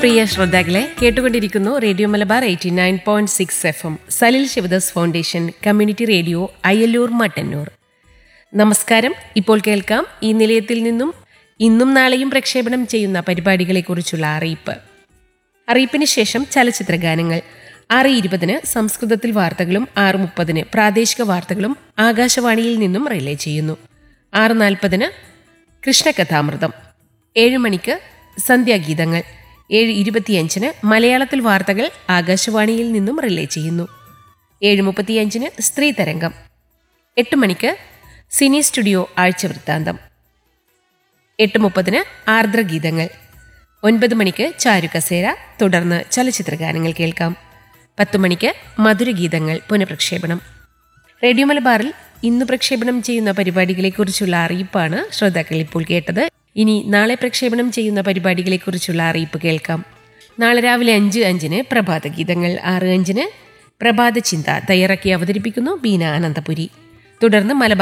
പ്രിയ ശ്രോതാക്കളെ കേട്ടുകൊണ്ടിരിക്കുന്നു radio Malabar eighty nine point six F M Salil Shivadas foundation community radio Ayyalloor Mattannur നമസ്കാരം ഇപ്പോൾ കേൾക്കാം ഈ നിലയത്തിൽ നിന്നും ഇന്നും നാളെയും പ്രക്ഷേപണം ചെയ്യുന്ന പരിപാടികളെക്കുറിച്ചുള്ള അറിയിപ്പ് അറിയിപ്പിന് ശേഷം ചലച്ചിത്ര ഗാനങ്ങൾ ആറ് ഇരുപതിന് സംസ്കൃതത്തിൽ വാർത്തകളും ആറ് മുപ്പതിന് പ്രാദേശിക വാർത്തകളും ആകാശവാണിയിൽ നിന്നും റിലേ ചെയ്യുന്നു ആറ് നാൽപ്പതിന് കൃഷ്ണകഥാമൃതം ഏഴ് മണിക്ക് സന്ധ്യാഗീതങ്ങൾ ഏഴ് ഇരുപത്തിയഞ്ചിന് മലയാളത്തിൽ വാർത്തകൾ ആകാശവാണിയിൽ നിന്നും റിലേ ചെയ്യുന്നു ഏഴ് മുപ്പത്തിയഞ്ചിന് സ്ത്രീ തരംഗം എട്ട് മണിക്ക് സിനി സ്റ്റുഡിയോ ആഴ്ച വൃത്താന്തം എട്ട് മുപ്പതിന് ആർദ്രഗീതങ്ങൾ ഒൻപത് മണിക്ക് ചാരുകസേര തുടർന്ന് ചലച്ചിത്ര ഗാനങ്ങൾ കേൾക്കാം പത്ത് മണിക്ക് മധുരഗീതങ്ങൾ പുനഃപ്രക്ഷേപണം റേഡിയോ മലബാറിൽ ഇന്ന് പ്രക്ഷേപണം ചെയ്യുന്ന പരിപാടികളെക്കുറിച്ചുള്ള അറിയിപ്പാണ് ശ്രോതാക്കൾ ഇപ്പോൾ കേട്ടത് ഇനി നാളെ പ്രക്ഷേപണം ചെയ്യുന്ന പരിപാടികളെക്കുറിച്ചുള്ള അറിയിപ്പ് കേൾക്കാം നാളെ രാവിലെ അഞ്ച് അഞ്ചിന് പ്രഭാത ഗീതങ്ങൾ ആറ് അഞ്ചിന് പ്രഭാത ചിന്ത തയ്യാറാക്കി അവതരിപ്പിക്കുന്നു ബീന അനന്തപുരി തുടർന്ന് മലബാർ